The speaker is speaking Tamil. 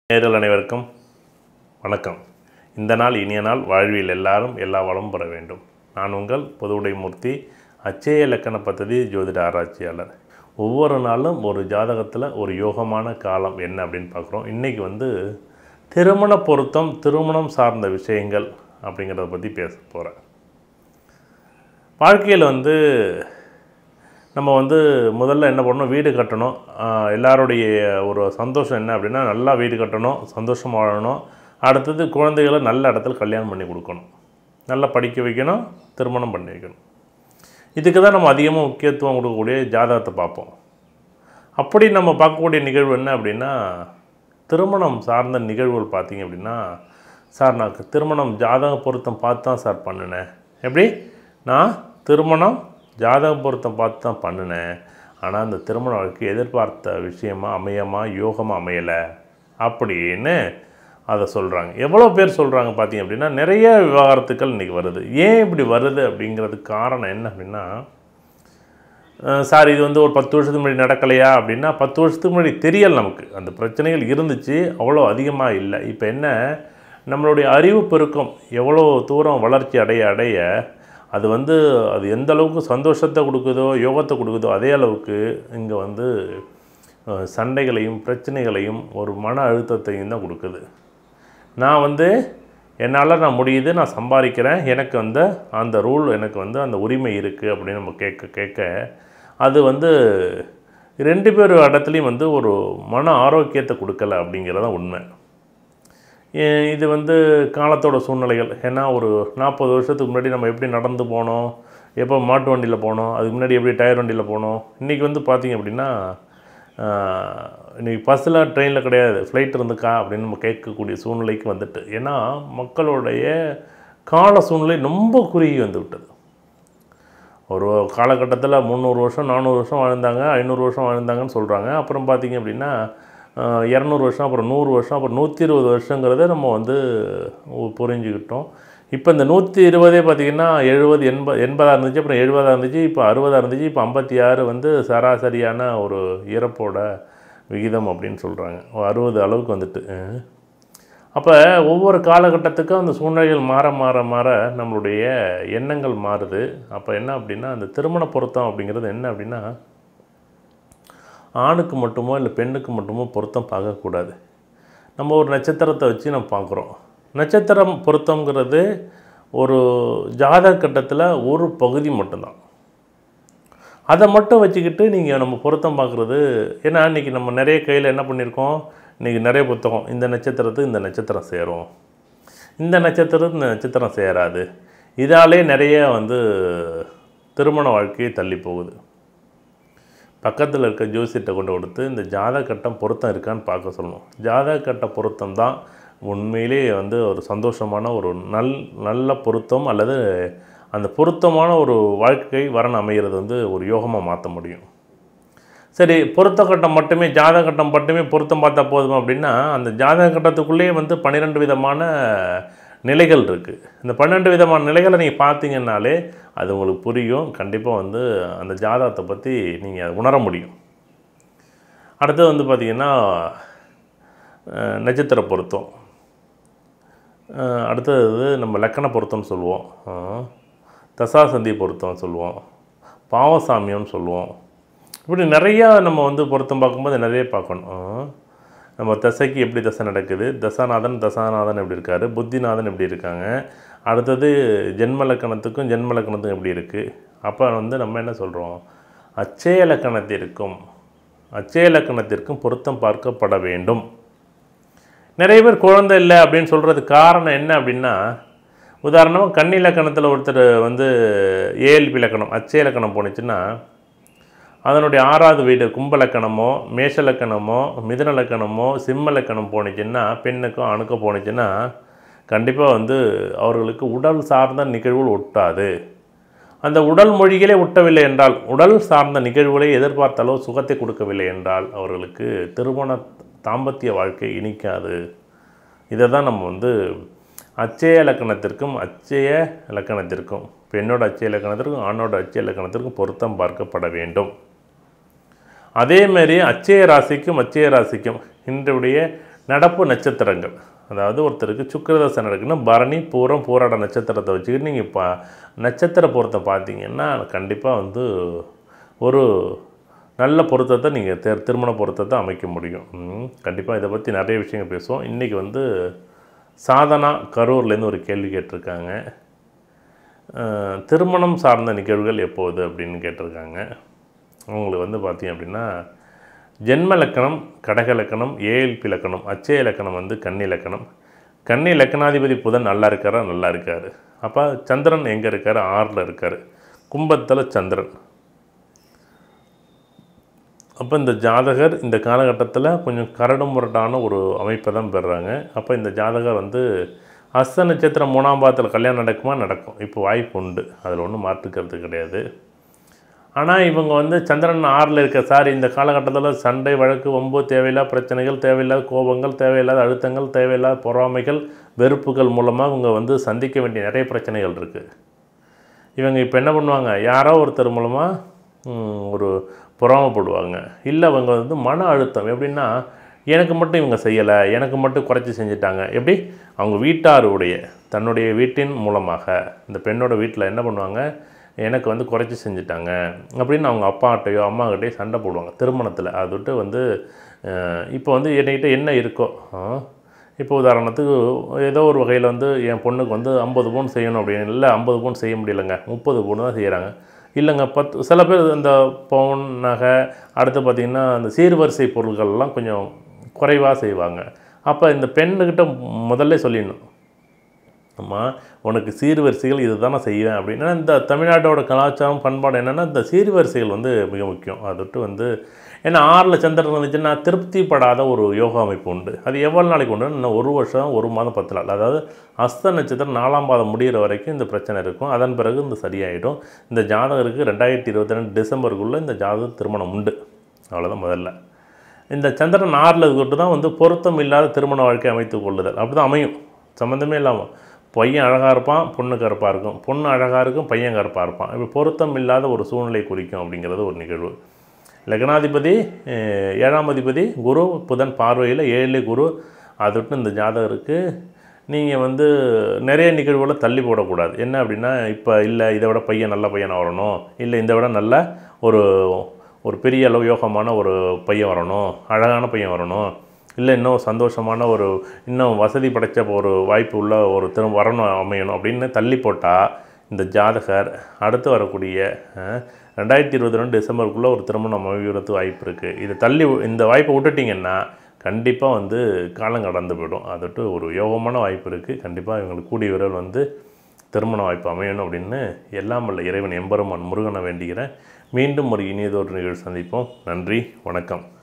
நேர்கள் அனைவருக்கும் வணக்கம் இந்த நாள் இனிய நாள் வாழ்வில் எல்லாரும் எல்லா வளமும் பெற வேண்டும் நான் உங்கள் பொதுவுடைமூர்த்தி அச்சய இலக்கண பദ്ധதி ஜோதிட ஆராய்ச்சியாளர் ஒவ்வொரு நாளும் ஒரு ஜாதகத்தில் ஒரு யோகமான காலம் என்ன அப்படின்னு பார்க்குறோம் இன்றைக்கி வந்து திருமண பொருத்தம் திருமணம் சார்ந்த விஷயங்கள் அப்படிங்கிறத பற்றி பேச போகிறேன் வாழ்க்கையில் வந்து நம்ம வந்து முதல்ல என்ன பண்ணணும் வீடு கட்டணும் ஆஹ் எல்லாருடைய ஒரு சந்தோஷம் என்ன அப்படின்னா நல்லா வீடு கட்டணும் சந்தோஷமாக வாழணும் அடுத்தது குழந்தைகளை நல்ல இடத்துல கல்யாணம் பண்ணி கொடுக்கணும் நல்லா படிக்க வைக்கணும் திருமணம் பண்ணி வைக்கணும் இதுக்கு தான் நம்ம அதிகமாக முக்கியத்துவம் கொடுக்கக்கூடிய ஜாதகத்தை பார்ப்போம் அப்படி நம்ம பார்க்கக்கூடிய நிகழ்வு என்ன அப்படின்னா திருமணம் சார்ந்த நிகழ்வுகள் பார்த்தீங்க அப்படின்னா சார் நான் திருமணம் ஜாதக பொருத்தம் பார்த்து தான் சார் பண்ணினேன் எப்படி நான் திருமணம் ஜாதக பொருத்தம் பார்த்து தான் பண்ணினேன் ஆனால் அந்த திருமண வாழ்க்கை எதிர்பார்த்த விஷயமா அமையமா யோகமாக அமையலை அப்படின்னு அதை சொல்கிறாங்க எவ்வளோ பேர் சொல்கிறாங்க பார்த்தீங்க அப்படின்னா நிறைய விவாகரத்துக்கள் இன்றைக்கி வருது ஏன் இப்படி வருது அப்படிங்கிறதுக்கு காரணம் என்ன அப்படின்னா அஹ் சார் இது வந்து ஒரு பத்து வருஷத்துக்கு முன்னாடி நடக்கலையா அப்படின்னா பத்து வருஷத்துக்கு முன்னாடி தெரியல நமக்கு அந்த பிரச்சனைகள் இருந்துச்சு அவ்வளோ அதிகமாக இல்லை இப்போ என்ன நம்மளுடைய அறிவு பெருக்கம் எவ்வளோ தூரம் வளர்ச்சி அடைய அடைய அது வந்து அது எந்த அளவுக்கு சந்தோஷத்தை கொடுக்குதோ யோகத்தை கொடுக்குதோ அதே அளவுக்கு இங்கே வந்து அஹ், சண்டைகளையும் பிரச்சனைகளையும் ஒரு மன அழுத்தத்தையும் தான் கொடுக்குது நான் வந்து என்னால் நான் முடியுது நான் சம்பாதிக்கிறேன் எனக்கு வந்து அந்த ரூல் எனக்கு வந்து அந்த உரிமை இருக்குது அப்படின்னு நம்ம கேட்க கேட்க அது வந்து ரெண்டு பேர் இடத்துலையும் வந்து ஒரு மன ஆரோக்கியத்தை கொடுக்கல அப்படிங்கிறது தான் உண்மை ஏ- இது வந்து காலத்தோட சூழ்நிலைகள் ஏன்னா ஒரு நாற்பது வருஷத்துக்கு முன்னாடி நம்ம எப்படி நடந்து போனோம் எப்போ மாட்டு வண்டியில் போனோம் அதுக்கு முன்னாடி எப்படி டயர் வண்டியில் போனோம் இன்றைக்கி வந்து பார்த்திங்க அப்படின்னா ஆஹ், இன்னைக்கு பஸ்ஸில் ட்ரெயினில் கிடையாது ஃப்ளைட் இருந்துக்கா அப்படின்னு நம்ம கேட்கக்கூடிய சூழ்நிலைக்கு வந்துட்டு ஏன்னா மக்களுடைய கால சூழ்நிலை ரொம்ப குறுகி வந்து விட்டது ஒரு காலகட்டத்தில் முந்நூறு வருஷம் நானூறு வருஷம் வாழ்ந்தாங்க ஐநூறு வருஷம் வாழ்ந்தாங்கன்னு சொல்கிறாங்க அப்புறம் பார்த்தீங்க அப்படின்னா ஆஹ், இரநூறு வருஷம் அப்புறம் நூறு வருஷம் அப்புறம் நூற்றி இருபது வருஷங்கிறத நம்ம வந்து உ- புரிஞ்சுக்கிட்டோம் இப்போ இந்த நூற்றி இருபதே பார்த்திங்கன்னா எழுபது எண்பது எண்பதாக இருந்துச்சு அப்புறம் எழுபதாக இருந்துச்சு இப்போ அறுபதாக இருந்துச்சு இப்போ ஐம்பத்தி ஆறு வந்து சராசரியான ஒரு இறப்போட விகிதம் அப்படின்னு சொல்கிறாங்க அறுபது அளவுக்கு வந்துட்டு அஹ். அப்போ ஒவ்வொரு காலகட்டத்துக்கும் அந்த சூழ்நிலைகள் மாற மாற மாற நம்மளுடைய எண்ணங்கள் மாறுது அப்போ என்ன அப்படின்னா அந்த திருமண பொருத்தம் அப்படிங்கிறது என்ன அப்படின்னா ஆணுக்கு மட்டுமோ இல்லை பெண்ணுக்கு மட்டுமோ பொருத்தம் பார்க்கக்கூடாது நம்ம ஒரு நட்சத்திரத்தை வச்சு நம்ம பார்க்குறோம் நட்சத்திரம் பொருத்தங்கிறது ஒரு ஜாதக கட்டத்தில் ஒரு பகுதி மட்டும்தான் அதை மட்டும் வச்சுக்கிட்டு நீங்கள் நம்ம பொருத்தம் பார்க்குறது ஏன்னா இன்றைக்கி நம்ம நிறைய கையில் என்ன பண்ணியிருக்கோம் இன்றைக்கி நிறைய புத்தகம் இந்த நட்சத்திரத்துக்கு இந்த நட்சத்திரம் சேரும் இந்த நட்சத்திரத்துக்கு இந்த நட்சத்திரம் சேராது இதாலே நிறைய வந்து திருமண வாழ்க்கையை தள்ளி போகுது பக்கத்தில் இருக்க ஜோசியத்தை கொண்டு கொடுத்து இந்த ஜாதக கட்டம் பொருத்தம் இருக்கான்னு பார்க்க சொல்லணும் ஜாதக கட்ட பொருத்தம் தான் உண்மையிலேயே வந்து ஒரு சந்தோஷமான ஒரு நல் நல்ல பொருத்தம் அல்லது அந்த பொருத்தமான ஒரு வாழ்க்கை வரன் அமைகிறது வந்து ஒரு யோகமாக மாற்ற முடியும் சரி பொருத்த கட்டம் மட்டுமே ஜாதக கட்டம் மட்டுமே பொருத்தம் பார்த்தா போதும் அப்படின்னா அந்த ஜாதக கட்டத்துக்குள்ளேயே வந்து பன்னிரெண்டு விதமான நிலைகள் இருக்குது இந்த பன்னெண்டு விதமான நிலைகளை நீங்கள் பார்த்தீங்கன்னாலே அது உங்களுக்கு புரியும் கண்டிப்பாக வந்து அந்த ஜாதகத்தை பற்றி நீங்கள் உணர முடியும் அடுத்தது வந்து பார்த்திங்கன்னா அஹ், நட்சத்திர பொருத்தம் அஹ், அடுத்தது நம்ம லக்கண பொருத்தம்னு சொல்லுவோம் அஹ், தசாசந்தி பொருத்தம் சொல்லுவோம் பாவசாமியம்னு சொல்லுவோம் இப்படி நிறையா நம்ம வந்து பொருத்தம் பார்க்கும்போது நிறைய பார்க்கணும் அஹ், நம்ம தசைக்கு எப்படி தசை நடக்குது தசாநாதன் தசாநாதன் எப்படி இருக்கார் புத்திநாதன் எப்படி இருக்காங்க அடுத்தது ஜென்ம லக்கணத்துக்கும் ஜென்ம லக்கணத்துக்கும் எப்படி இருக்குது அப்போ வந்து நம்ம என்ன சொல்கிறோம் அச்சய லக்கணத்திற்கும் அச்சய லக்கணத்திற்கும் பொருத்தம் பார்க்கப்பட வேண்டும் நிறைய பேர் குழந்தை இல்லை அப்படின்னு சொல்கிறதுக்கு காரணம் என்ன அப்படின்னா உதாரணமாக கன்னி இலக்கணத்தில் ஒருத்தர் வந்து ஏஎல்பி இலக்கணம் அச்சய இலக்கணம் போணுச்சுன்னா அதனுடைய ஆறாவது வீடு கும்ப லக்கணமோ மேஷ லக்கணமோ மிதுன லக்கணமோ சிம்ம லக்கணம் போணுச்சுன்னா பெண்ணுக்கும் ஆணுக்கும் போணுச்சுன்னா கண்டிப்பாக வந்து அவர்களுக்கு உடல் சார்ந்த நிகழ்வுகள் ஒட்டாது அந்த உடல் மொழிகளே ஒட்டவில்லை என்றால் உடல் சார்ந்த நிகழ்வுகளை எதிர்பார்த்த அளவு சுகத்தை கொடுக்கவில்லை என்றால் அவர்களுக்கு திருமண தாம்பத்திய வாழ்க்கை இனிக்காது இதை தான் நம்ம வந்து அச்சய இலக்கணத்திற்கும் அச்சய இலக்கணத்திற்கும் பெண்ணோட அச்சய இலக்கணத்திற்கும் ஆணோட அச்சய இலக்கணத்திற்கும் பொருத்தம் பார்க்கப்பட வேண்டும் அதேமாரி அச்சய ராசிக்கும் அச்சய ராசிக்கும் இன்றைய நடப்பு நட்சத்திரங்கள் அதாவது ஒருத்தருக்கு சுக்கிரதசை நடக்குன்னா பரணி பூரம் பூராட நட்சத்திரத்தை வச்சுக்கிட்டு நீங்கள் பா நட்சத்திர பொருத்தம் பார்த்தீங்கன்னா கண்டிப்பாக வந்து ஒரு நல்ல பொருத்தத்தை நீங்கள் தே திருமண பொருத்தத்தை அமைக்க முடியும் கண்டிப்பாக இதை பற்றி நிறைய விஷயங்கள் பேசுவோம் இன்றைக்கி வந்து சாதனா கரூர்லேருந்து ஒரு கேள்வி கேட்டிருக்காங்க அஹ், திருமணம் சார்ந்த நிகழ்வுகள் எப்போது அப்படின்னு கேட்டிருக்காங்க அவங்களுக்கு வந்து பார்த்தீங்க அப்படின்னா ஜென்ம லக்கணம் கடக லக்கணம் ஏஎல்பி லக்கணம் அச்சய லக்கணம் வந்து கன்னி லக்கணம் கன்னி லக்கணாதிபதி புதன் நல்லா இருக்காரா நல்லா இருக்கார் அப்போ சந்திரன் எங்கே இருக்கார் ஆறில் இருக்கார் கும்பத்தில் சந்திரன் அப்போ இந்த ஜாதகர் இந்த காலகட்டத்தில் கொஞ்சம் கரடு முரடான ஒரு அமைப்பை தான் பெறுறாங்க அப்போ இந்த ஜாதகர் வந்து அஸ்த நட்சத்திரம் மூணாம் பாதத்தில் கல்யாணம் நடக்குமா நடக்கும் இப்போ வாய்ப்பு உண்டு அதில் ஒன்றும் மாற்றுக்கிறது கிடையாது ஆனால் இவங்க வந்து சந்திரன் ஆறில் இருக்க சார் இந்த காலகட்டத்தில் சண்டை வழக்கு ஒம்பு தேவையில்லாத பிரச்சனைகள் தேவையில்லாத கோபங்கள் தேவையில்லாத அழுத்தங்கள் தேவையில்லாத பொறாமைகள் வெறுப்புகள் மூலமாக இவங்க வந்து சந்திக்க வேண்டிய நிறைய பிரச்சனைகள் இருக்குது இவங்க இப்போ என்ன பண்ணுவாங்க யாரோ ஒருத்தர் மூலமாக ஒரு பொறாமப்படுவாங்க இல்லை அவங்க வந்து மன அழுத்தம் எப்படின்னா எனக்கு மட்டும் இவங்க செய்யலை எனக்கு மட்டும் குறைச்சி செஞ்சுட்டாங்க எப்படி அவங்க வீட்டாருடைய தன்னுடைய வீட்டின் மூலமாக இந்த பெண்ணோட வீட்டில் என்ன பண்ணுவாங்க எனக்கு வந்து குறைச்சி செஞ்சுட்டாங்க அப்படின்னு அவங்க அப்பாகிட்டையோ அம்மாக்கிட்டேயோ சண்டை போடுவாங்க திருமணத்தில் அது விட்டு வந்து அஹ், இப்போ வந்து என்கிட்ட என்ன இருக்கோ ஆ, இப்போ உதாரணத்துக்கு ஏதோ ஒரு வகையில் வந்து என் பொண்ணுக்கு வந்து ஐம்பது பவுன் செய்யணும் அப்படின்னு இல்லை ஐம்பது பவுன் செய்ய முடியலைங்க முப்பது பவுன் தான் செய்கிறாங்க இல்லைங்க பத்து சில பேர் இந்த பவுன் நகை அடுத்து பார்த்திங்கன்னா அந்த சீர்வரிசை பொருட்கள்லாம் கொஞ்சம் குறைவாக செய்வாங்க அப்போ இந்த பெண்ணுக்கிட்ட முதல்ல சொல்லிடணும் அம்மா உனக்கு சீர்வரிசைகள் இது தான் நான் செய்வேன் அப்படின்னா இந்த தமிழ்நாட்டோட கலாச்சாரம் பண்பாடு என்னென்னா இந்த சீர்வரிசைகள் வந்து மிக முக்கியம் அது விட்டு வந்து ஏன்னா ஆறில் சந்திரன் இருந்துச்சுன்னா திருப்திப்படாத ஒரு யோகா அமைப்பு உண்டு அது எவ்வளோ நாளைக்கு உண்டு இன்னும் ஒரு வருஷம் ஒரு மாதம் பத்து நாள் அதாவது அஸ்த நட்சத்திரம் நாலாம் பாதம் முடிகிற வரைக்கும் இந்த பிரச்சனை இருக்கும் அதன் பிறகு இந்த சரியாயிடும் இந்த ஜாதகருக்கு ரெண்டாயிரத்தி இருபத்தி ரெண்டு டிசம்பருக்குள்ளே இந்த ஜாதக திருமணம் உண்டு அவ்வளோதான் முதல்ல இந்த சந்திரன் ஆறில் இருக்கிறது தான் வந்து பொருத்தம் இல்லாத திருமண வாழ்க்கை அமைத்து கொள்ளுதல் அப்படி தான் அமையும் சம்மந்தமே இல்லாமல் பையன் அழகாக இருப்பான் பொண்ணு கருப்பாக இருக்கும் பொண்ணு அழகாக இருக்கும் பையன் கருப்பாக இருப்பான் இப்போ பொருத்தம் இல்லாத ஒரு சூழ்நிலை குறிக்கும் அப்படிங்கிறது ஒரு நிகழ்வு லக்னாதிபதி அஹ், ஏழாம் அதிபதி குரு புதன் பார்வையில் ஏழு குரு அதை விட்டு இந்த ஜாதகருக்கு நீங்கள் வந்து நிறைய நிகழ்வுகளை தள்ளி போடக்கூடாது என்ன அப்படின்னா இப்போ இல்லை இதை விட பையன் நல்ல பையனாக வரணும் இல்லை இதை விட நல்ல ஒரு ஒரு பெரிய அளவு யோகமான ஒரு பையன் வரணும் அழகான பையன் வரணும் இல்லை இன்னும் சந்தோஷமான ஒரு இன்னும் வசதி படைச்ச ஒரு வாய்ப்பு உள்ள ஒரு திரும் வரணும் அமையணும் அப்படின்னு தள்ளி போட்டால் இந்த ஜாதகர் அடுத்து வரக்கூடிய அஹ், ரெண்டாயிரத்தி இருபத்தி ரெண்டு டிசம்பருக்குள்ளே ஒரு திருமணம் அமைகிறது வாய்ப்பு இருக்குது இது தள்ளி இந்த வாய்ப்பை விட்டுட்டிங்கன்னா கண்டிப்பாக வந்து காலம் கடந்து போயிடும் அது விட்டு ஒரு யோகமான வாய்ப்பு இருக்குது கண்டிப்பாக இவங்களுக்கு கூடிய விரைவில் வந்து திருமண வாய்ப்பு அமையணும் அப்படின்னு எல்லாம் வல்ல இறைவன் எம்பெருமான் முருகனை வேண்டிக்கிறேன் மீண்டும் ஒரு இனியதொரு நிகழ்வு சந்திப்போம் நன்றி வணக்கம்